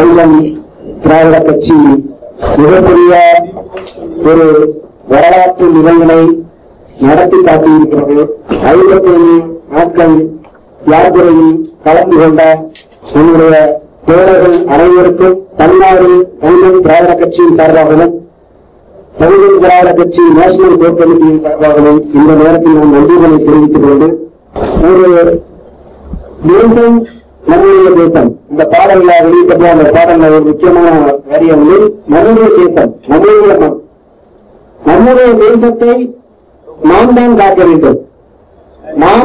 பகுஜன் திராவிட கட்சி மிகப்பெரிய ஒரு வரலாற்று நிகழ்வினை நடத்தி காட்டியிருக்கிறது ஐம்பத்தேழு நாட்கள் யாத்திரையில் கலந்து கொண்ட நம்முடைய தோழர்கள் அனைவருக்கும் தமிழ்நாடு பகுஜன் திராவிட கட்சியின் சார்பாகவும் பகுஜன் திராவிட கட்சி நேஷனல் கோர் கமிட்டியின் சார்பாகவும் இந்த நேரத்தில் நான் நன்றிகளை தெரிவித்துக் கொண்டு ஒரு தேசம் நம்முடைய தேசம் இந்த பாடல்ல வெளியிட்டப்போ அந்த பாடல்ல ஒரு முக்கியமான வரி வந்து நம்முடைய தேசம் நம்முடைய மண் நம்முடைய தேசத்தை நாம் தான் காக்க வேண்டும் நாம்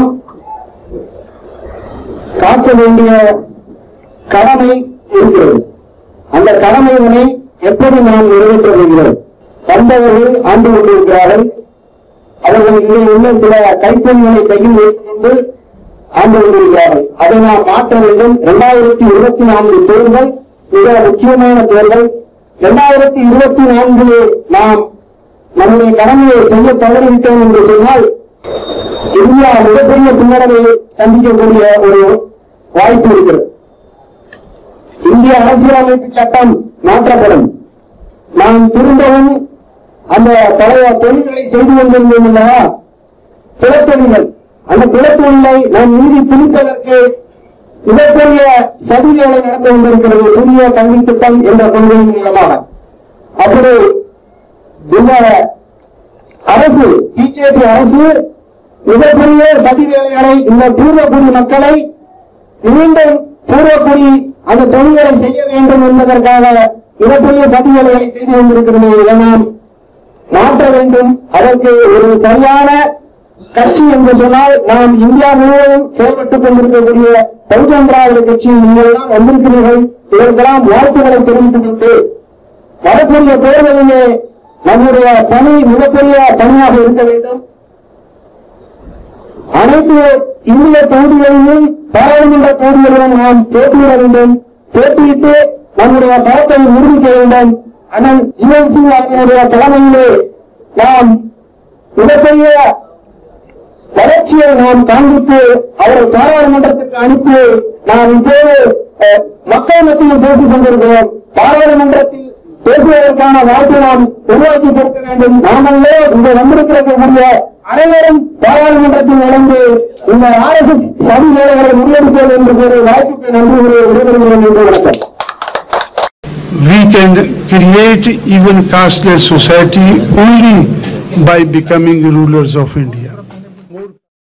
காக்க வேண்டிய கடமை இருக்கிறது அந்த கடமையினை எப்படி நாம் நிறைவேற்ற போகிறோம் வந்தவர்கள் ஆண்டு கொண்டிருக்கிறார்கள் அவர்கள் இங்கே உள்ள சில கைப்பொருள்களை கையில் வைத்துக் கொண்டு ஆண்டு கொண்டிருக்கிறார்கள் அதை நாம் மாற்ற வேண்டும் இரண்டாயிரத்தி இருபத்தி நான்கு தேர்தல் மிக முக்கியமான தேர்தல் இரண்டாயிரத்தி இருபத்தி நான்கிலே நாம் நம்முடைய கடமையை செய்ய தவறிவிட்டோம் என்று சொன்னால் இந்தியா மிகப்பெரிய பின்னடைவை சந்திக்கக்கூடிய ஒரு வாய்ப்பு இருக்கிறது இந்திய அரசியலமைப்பு சட்டம் மாற்றப்படும் நாம் திரும்பவும் அந்த பழைய தொழில்களை செய்து கொண்டிருந்தோம் அல்லவா பிறத்தொழில்கள் அந்த பிறத்தொழிலை நாம் மீறி திணிப்பதற்கு மிகப்பெரிய சதிவேலை நடந்து கொண்டிருக்கிறது புதிய கல்வி திட்டம் என்ற கொள்கையின் மூலமாக அப்படி இந்த அரசு பிஜேபி அரசு மிகப்பெரிய சதி வேலைகளை இந்த பூர்வக்குடி மக்களை மீண்டும் பூர்வக்குடி அந்த தொழில்களை செய்ய வேண்டும் என்பதற்காக மிகப்பெரிய சதி வேலைகளை செய்து கொண்டிருக்கிறது இதை நாம் மாற்ற வேண்டும் அதற்கு ஒரு சரியான கட்சி என்று சொன்னால் நாம் இந்தியா முழுவதும் செயல்பட்டுக் கொண்டிருக்கக்கூடிய பகுஜன் திராவிட கட்சியில் நீங்கள் தான் வந்திருக்கிறீர்கள் இதற்கெல்லாம் வாழ்த்துக்களை தெரிவித்துக் கொண்டு வரக்கூடிய தேர்தலிலே நம்முடைய பணி மிகப்பெரிய பணியாக இருக்க வேண்டும் அனைத்து இந்திய தொகுதிகளிலும் பாராளுமன்ற தொகுதிகளிலும் நாம் போட்டியிட வேண்டும் போட்டியிட்டு நம்முடைய பலத்தை நிரூபிக்க வேண்டும் அண்ணன் ஜிஎன் சிங் அவர்களுடைய தலைமையிலே நாம் மிகப்பெரிய வளர்ச்சியை நாம் காண்பித்து அவரை பாராளுமன்றத்துக்கு அனுப்பி நாம் இப்போது அஹ், மக்கள் மத்தியில் பேசிக் கொண்டிருக்கிறோம் பாராளுமன்றத்தில் பேசுவதற்கான வாய்ப்பை நாம் உருவாக்கி கொடுக்க வேண்டும் நாமல்ல இங்க வந்திருக்கக்கூடிய அனைவரும் பாராளுமன்றத்தில் நுழைந்து இந்த ஆர் எஸ் எஸ் சதி வேலைகளை முன்னெடுப்போம் என்று கூறிய வாய்ப்புக்கு நன்றி கூறி விடைபெறுகிறோம் என்று வணக்கம் we can create even casteless society only by becoming rulers of India.